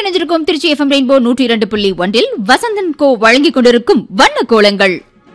இணைஞ்சிருக்கும் Trichy FM rainbow நூற்றி இரண்டு புள்ளி ஒன்றில் வசந்தன் கோ வழங்கிக் கொண்டிருக்கும் வண்ண கோலங்கள்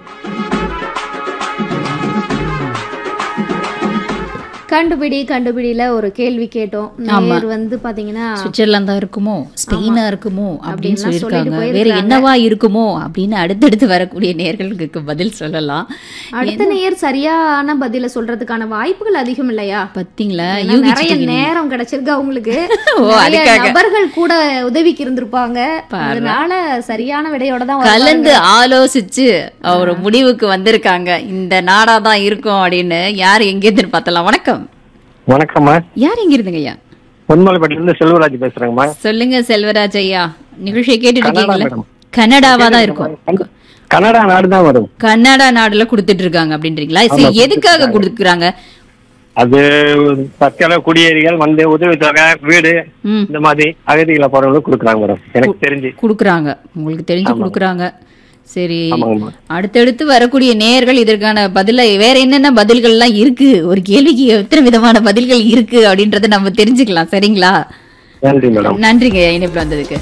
கண்டுபிடி கண்டுபிடியில ஒரு கேள்வி கேட்டோம் நேர் வந்து பாத்தீங்கன்னா சுவிட்சர்லாந்தா இருக்குமோ ஸ்பெயினா இருக்குமோ அப்படின்னு அப்படின்லாம் சொல்லியிருக்காங்க சொல்லிட்டு வேற என்னவா இருக்குமோ அப்படின்னு அடுத்தடுத்து வரக்கூடிய நேர்களுக்கு பதில் சொல்லலாம் அடுத்த நேர் சரியான பதில சொல்றதுக்கான வாய்ப்புகள் அதிகம் இல்லையா பாத்தீங்களா ஏன்னா நிறைய நேரம் கிடைச்சிருக்கு அவங்களுக்கு ஓ, நிறைய அதுக்காக. நபர்கள் கூட உதவிக்கு இருந்திருப்பாங்க அதனால சரியான விடையோட தான் வருவாங்க. கலந்து ஆலோசிச்சு ஒரு முடிவுக்கு வந்திருக்காங்க இந்த நாடா தான் இருக்கும் அப்படின்னு யார் எங்க இருந்து பார்த்தலாம் வணக்கம் வணக்கம்மா யார் எங்க இருந்துங்க ஐயா பொன்மலைப்பட்டிலிருந்து செல்வராஜ் பேசுறேங்கம்மா சொல்லுங்க செல்வராஜ் ஐயா நிகழ்ச்சியை கேட்டுட்டு கனடா இருக்கீங்களா மேடம். கனடாவா தான் இருக்கும் கன- கனடா நாடு தான் வரும் கன்னடா நாடுல கொடுத்துட்டு இருக்காங்க அப்படின்றீங்களா சரி எதுக்காக கொடுக்குறாங்க அது தற்கால குடியேறிகள் வந்து உதவித்தொகை வீடு ம் இந்த மாதிரி அகதிகளை போறவங்களுக்கு கொடுக்குறாங்க மேடம் எனக்கு தெரிஞ்சு கொடுக்குறாங்க உங்களுக்கு தெரிஞ்சு கொடுக்குறாங்க சரி ஆமாங்கம்மா அடுத்தடுத்து வரக்கூடிய நேயர்கள் இதற்கான பதில வேற என்னென்ன பதில்கள்லாம் இருக்கு ஒரு கேள்விக்கு எத்தனை விதமான பதில்கள் இருக்கு அப்படின்றத நம்ம தெரிஞ்சுக்கலாம் சரிங்களா நன்றி மேடம் நன்றிங்க இணைப்புல வந்ததுக்கு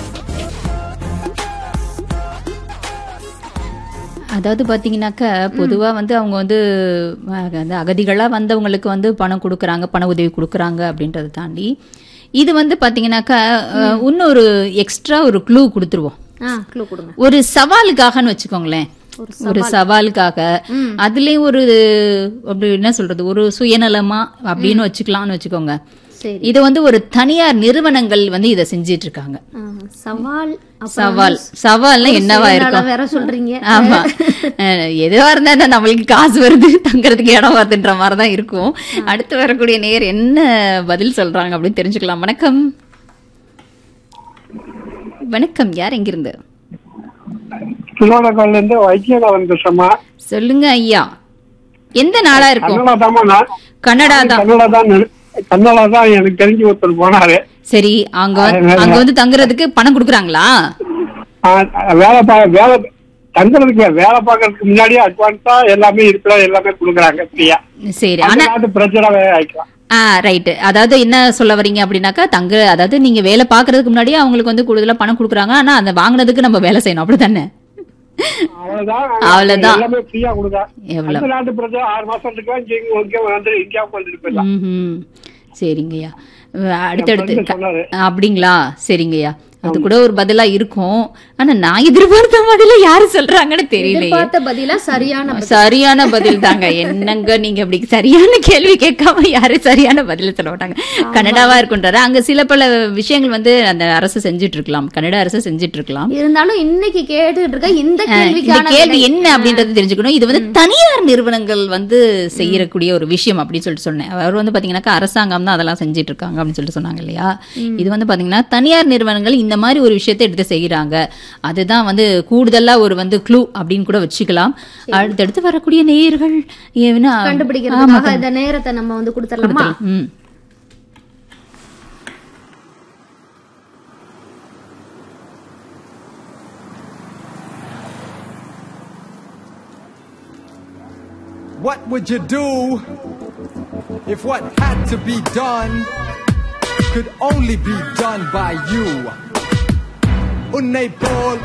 அதாவது பாத்தீங்கன்னாக்கா பொதுவா வந்து அவங்க வந்து அஹ், அந்த அகதிகளா வந்தவங்களுக்கு வந்து பணம் கொடுக்குறாங்க பண உதவி கொடுக்குறாங்க அப்படின்றத தாண்டி இது வந்து பாத்தீங்கன்னாக்கா அஹ், இன்னொரு எக்ஸ்ட்ரா ஒரு க்ளூ கொடுத்துருவோம் ஆ க்ளூ கொடுங்க ஒரு சவாலுக்காகன்னு வச்சுக்கோங்களேன் ஒரு சவாலுக்காக அதுலயும் ஒரு அப்படி என்ன சொல்றது ஒரு சுயநலமா அப்படின்னு வச்சுக்கலாம்னு வச்சுக்கோங்க சரி இது வந்து ஒரு தனியார் நிறுவனங்கள் வந்து இதை செஞ்சிட்டு இருக்காங்க ஆ, சவால் அப்புறம் சவால் சவால்னா என்னவா சுயநலம் இருக்கும் வேற சொல்றீங்க ஆமா அஹ் எதுவா இருந்தா என்ன, நம்மளுக்கு காசு வருது தங்கறதுக்கு இடம் வருதுன்ற மாதிரி தான் இருக்கும் அடுத்து வரக்கூடிய நேர் என்ன பதில் சொல்றாங்க அப்படின்னு தெரிஞ்சுக்கலாம் வணக்கம் வணக்கம் யார் எங்கிருந்து திருவண்ணாமலையில இருந்து வைத்தியநாதன் பேசுறமா சொல்லுங்க ஐயா எந்த நாடா இருக்கும் கன்னடா தாமா நான் கன்னடா தான் கன்னடா தான் நெ- கன்னடா தான் எனக்கு தெரிஞ்சு ஒருத்தர் போனாரு சரி அங்க வந்து- அங்க வந்து தங்குறதுக்கு பணம் கொடுக்குறாங்களா ஆ, வேலை பா வேலை தங்குறதுக்கு இல்ல, வேலை பார்க்கறதுக்கு முன்னாடியே அட்வான்ஸா எல்லாமே இருக்கிற எல்லாமே கொடுக்குறாங்க ஃப்ரீயா சரி அந்த ஆனா நாட்டு பிரச்சனை ஆயிக்கலாம் ஆ ரைட்டு அதாவது என்ன சொல்ல வரீங்க அப்படின்னாக்கா தங்க அதாவது நீங்க வேலை பாக்குறதுக்கு முன்னாடியே அவங்களுக்கு வந்து கூடுதலா பணம் கொடுக்குறாங்க ஆனா அந்த வாங்குனதுக்கு நம்ம வேலை செய்யணும் அப்படித்தானே அவ்வளவுதான் அவ்வளவுதான். எல்லாமே ஃப்ரீயா கொடுக்க எவ்வளவு அந்த நாட்டு பிரச்சனை ஆறு மாசம் இருக்கா இங்க இங்க இங்க வந்து இங்கே வந்துட்டு போயிடலாம் ம்ஹும். சரிங்கய்யா அஹ் அடுத்தடுத்து friend சொன்னாரு. அப்படிங்களா சரிங்கய்யா அது கூட ஒரு பதிலா இருக்கும் ஆனா நான் எதிர்பார்த்த பதில யாரு சொல்றாங்கன்னு தெரியலையே எதிர்பார்த்த பதிலா சரியான பதில். சரியான பதில் தாங்க என்னங்க நீங்க அப்படி சரியான கேள்வி கேட்காம யாரும் சரியான பதில் சொல்ல மாட்டாங்க கனடாவா இருக்குன்றாரு அங்க சில பல விஷயங்கள் வந்து அந்த அரசு செஞ்சுட்டு இருக்கலாம் கனடா அரசு செஞ்சுட்டு இருக்கலாம் இருந்தாலும் இன்னைக்கு கேட்டுட்டு இருக்க இந்த இந்த கேள்விக்கான கேள்வி விடை. என்ன அப்படின்றது தெரிஞ்சுக்கணும் இது வந்து தனியார் நிறுவனங்கள் வந்து செய்யக்கூடிய ஒரு விஷயம் அப்படின்னு சொல்லிட்டு சொன்னேன் அவர் வந்து பாத்தீங்கன்னாக்கா அரசாங்கம் தான் அதெல்லாம் செஞ்சுட்டு இருக்காங்க அப்படின்னு சொல்லிட்டு சொன்னாங்க இல்லையா இது வந்து பாத்தீங்கன்னா தனியார் நிறுவனங்கள் இந்த மாதிரி ஒரு விஷயத்தை எடுத்து செய்யறாங்க அதுதான் வந்து கூடுதலா ஒரு வந்து க்ளூ அப்படின்னு கூட வச்சுக்கலாம் அடுத்தடுத்து வரக்கூடிய நேயர்கள் ஏன்னா கண்டுபிடிக்கிறதுக்காக இந்த நேரத்தை நம்ம வந்து கொடுத்துடலாமா ம் What would you do if what had to be done could only be done by you? Unable